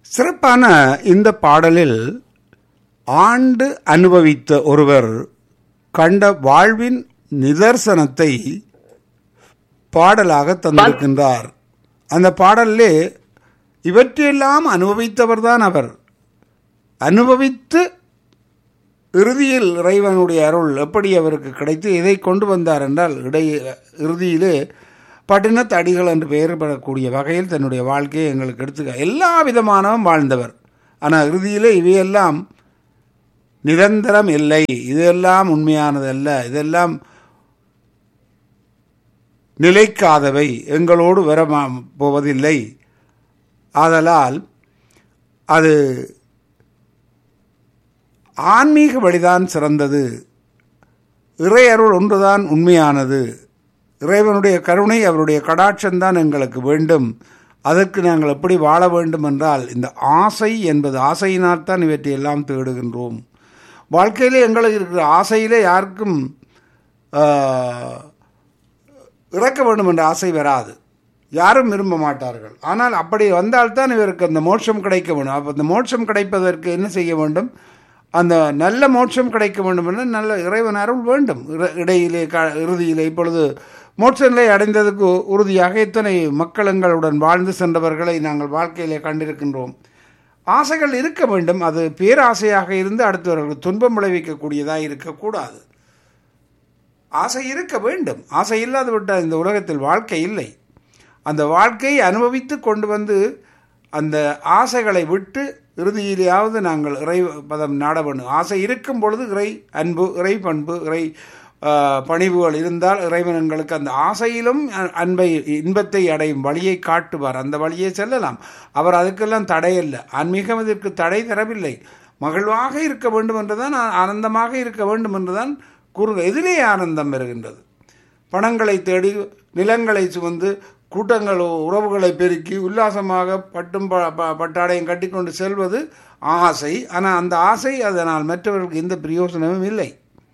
சிறப்பான இந்த பாடலில் ஆண்டு அனுபவித்த ஒருவர் கண்ட வாழ்வின் நிதர்சனத்தை பாடலாக தந்திருக்கின்றார் அந்த பாடலிலே இவற்றையெல்லாம் அனுபவித்தவர்தான் அவர் அனுபவித்து இறுதியில் இறைவனுடைய அருள் எப்படி அவருக்கு கிடைத்து இதை கொண்டு வந்தார் என்றால் இடை இறுதியிலே பட்டினத்து அடிகள் என்று பெயர் பெறக்கூடிய வகையில் தன்னுடைய வாழ்க்கையை எங்களுக்கு எடுத்துக்க எல்லா விதமானவும் வாழ்ந்தவர் ஆனால் இறுதியிலே இவையெல்லாம் நிரந்தரம் இல்லை இதெல்லாம் உண்மையானதல்ல இதெல்லாம் நிலைக்காதவை எங்களோடு வர போவதில்லை ஆதலால் அது ஆன்மீக வழிதான் சிறந்தது இறை அருள் ஒன்றுதான் உண்மையானது இறைவனுடைய கருணை அவருடைய கடாட்சம்தான் எங்களுக்கு வேண்டும் அதற்கு நாங்கள் எப்படி வாழ வேண்டும் என்றால் இந்த ஆசை என்பது ஆசையினால் தான் இவற்றை எல்லாம் தேடுகின்றோம் வாழ்க்கையிலே எங்களுக்கு இருக்கிற ஆசையிலே யாருக்கும் இறக்க வேண்டும் என்ற ஆசை வராது யாரும் விரும்ப மாட்டார்கள் ஆனால் அப்படி வந்தால்தான் இவருக்கு அந்த மோட்சம் கிடைக்க வேண்டும் அப்போ அந்த மோட்சம் கிடைப்பதற்கு என்ன செய்ய வேண்டும் அந்த நல்ல மோட்சம் கிடைக்க வேண்டும் என்ற நல்ல இறைவன் அருள் வேண்டும் இடையிலே க இறுதியிலே இப்பொழுது மோட்ச நிலை அடைந்ததுக்கு உறுதியாக இத்தனை மக்கள் எங்களுடன் வாழ்ந்து சென்றவர்களை நாங்கள் வாழ்க்கையிலே கண்டிருக்கின்றோம் ஆசைகள் இருக்க வேண்டும் அது பேராசையாக இருந்து அடுத்தவர்களுக்கு துன்பம் விளைவிக்கக்கூடியதாக இருக்கக்கூடாது ஆசை இருக்க வேண்டும் ஆசை இல்லாது விட்டால் இந்த உலகத்தில் வாழ்க்கை இல்லை அந்த வாழ்க்கையை அனுபவித்து கொண்டு வந்து அந்த ஆசைகளை விட்டு இறுதியிலேயாவது நாங்கள் இறை பதம் நாட வேண்டும் ஆசை இருக்கும் பொழுது இறை அன்பு இறை பண்பு இறை பணிவுகள் இருந்தால் இறைவன் எங்களுக்கு அந்த ஆசையிலும் அன்பை இன்பத்தை அடையும் வழியை காட்டுவார் அந்த வழியை செல்லலாம் அவர் அதுக்கெல்லாம் தடையில்லை ஆன்மீகம் இதற்கு தடை தரவில்லை மகிழ்வாக இருக்க வேண்டும் என்றுதான் ஆனந்தமாக இருக்க வேண்டும் என்றுதான் கூறு எதிலே ஆனந்தம் வருகின்றது பணங்களை தேடி நிலங்களை சுமந்து கூட்டங்கள் உறவுகளை பெருக்கி உல்லாசமாக பட்டும் பட்டாடையும் கட்டிக்கொண்டு செல்வது ஆசை ஆனால் அந்த ஆசை அதனால் மற்றவர்களுக்கு எந்த பிரயோசனமும் இல்லை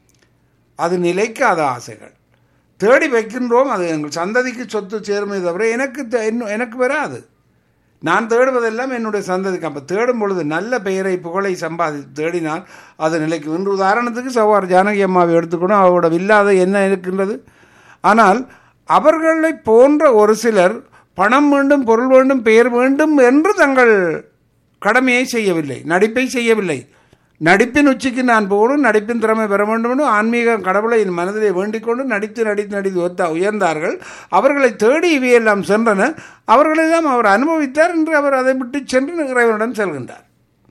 அது நிலைக்காத ஆசைகள் தேடி வைக்கின்றோம் அது எங்கள் சந்ததிக்கு சொத்து சேருமே தவிர எனக்கு எனக்கு வராது நான் தேடுவதெல்லாம் என்னுடைய சந்ததிக்கு அப்போ தேடும் பொழுது நல்ல பெயரை புகழை சம்பாதி தேடினால் அது நிலைக்கும் இன்று உதாரணத்துக்கு சவார் ஜானகி அம்மாவை எடுத்துக்கணும் அவரோட இல்லாத என்ன இருக்கின்றது ஆனால் அவர்களை போன்ற ஒரு சிலர் பணம் வேண்டும் பொருள் வேண்டும் பெயர் வேண்டும் என்று தங்கள் கடமையை செய்யவில்லை நடிப்பை செய்யவில்லை நடிப்பின் உச்சிக்கு நான் போகணும் நடிப்பின் திறமை பெற வேண்டும் என்று ஆன்மீக கடவுளை என் மனதிலே வேண்டிக் கொண்டு நடித்து நடித்து நடித்து ஒத்த உயர்ந்தார்கள் அவர்களை தேடி இவையெல்லாம் சென்றன அவர்களெல்லாம் அவர் அனுபவித்தார் என்று அவர் அதை விட்டு சென்று இறைவனுடன் செல்கின்றார்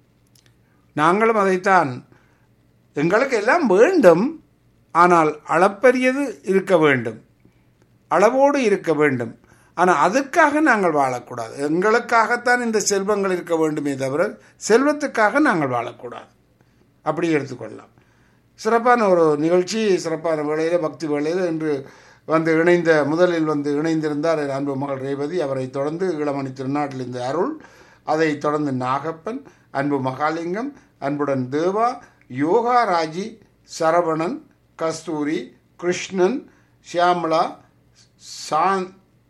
நாங்களும் அதைத்தான் எங்களுக்கு எல்லாம் வேண்டும் ஆனால் அளப்பரியது இருக்க வேண்டும் அளவோடு இருக்க வேண்டும் ஆனால் அதற்காக நாங்கள் வாழக்கூடாது எங்களுக்காகத்தான் இந்த செல்வங்கள் இருக்க வேண்டுமே தவிர செல்வத்துக்காக நாங்கள் வாழக்கூடாது அப்படி எடுத்துக்கொள்ளலாம் சிறப்பான ஒரு நிகழ்ச்சி சிறப்பான வேளையில் பக்தி வேளையில் இன்று வந்து இணைந்த முதலில் வந்து இணைந்திருந்தார் அன்பு மகள் ரேவதி அவரை தொடர்ந்து இளமணி திருநாட்டில் இந்த அருள் அதை தொடர்ந்து நாகப்பன் அன்பு மகாலிங்கம் அன்புடன் தேவா யோகா ராஜி சரவணன் கஸ்தூரி கிருஷ்ணன் ஷியாமலா சான்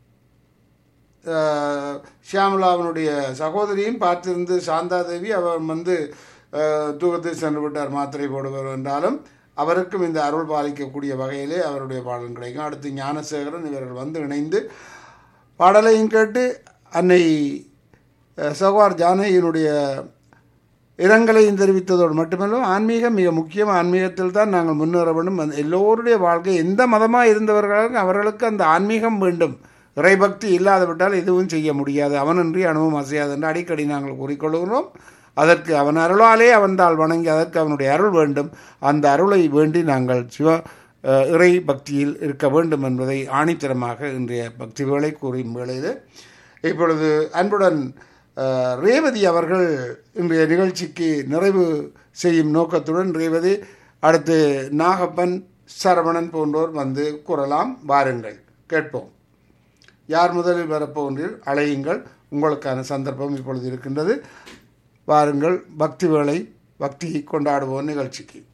ஷியாமலாவினுடைய சகோதரியும் பார்த்திருந்து சாந்தாதேவி அவர் வந்து தூக்கத்தில் சென்று விட்டார் மாத்திரை போடுவர் என்றாலும் அவருக்கும் இந்த அருள் பாலிக்கக்கூடிய வகையிலே அவருடைய பாடல் கிடைக்கும் அடுத்து ஞானசேகரன் இவர்கள் வந்து இணைந்து பாடலையும் கேட்டு அன்னை சகோர் ஜானகியினுடைய இரங்கலையும் தெரிவித்ததோடு மட்டுமல்ல ஆன்மீகம் மிக முக்கியம் ஆன்மீகத்தில் தான் நாங்கள் முன்னேற வேண்டும் எல்லோருடைய வாழ்க்கை எந்த மதமாக இருந்தவர்களாக அவர்களுக்கு அந்த ஆன்மீகம் வேண்டும் இறைபக்தி இல்லாத விட்டால் எதுவும் செய்ய முடியாது அவனின்றி அணுவும் அசையாது என்று அடிக்கடி நாங்கள் கூறிக்கொள்கிறோம் அதற்கு அவன் அருளாலே அவன்தால் வணங்கி அதற்கு அவனுடைய அருள் வேண்டும் அந்த அருளை வேண்டி நாங்கள் சிவ இறை பக்தியில் இருக்க வேண்டும் என்பதை ஆணித்தரமாக இன்றைய பக்தி வேலை கூறும் வேளையில் இப்பொழுது அன்புடன் ரேவதி அவர்கள் இன்றைய நிகழ்ச்சிக்கு நிறைவு செய்யும் நோக்கத்துடன் ரேவதி அடுத்து நாகப்பன் சரவணன் போன்றோர் வந்து கூறலாம் வாருங்கள் கேட்போம் யார் முதலில் வரப்போன்றீர் அழையுங்கள் உங்களுக்கான சந்தர்ப்பம் இப்பொழுது இருக்கின்றது வாருங்கள் பக்தி வேளை பக்தி கொண்டாடுவோம் நிகழ்ச்சிக்கு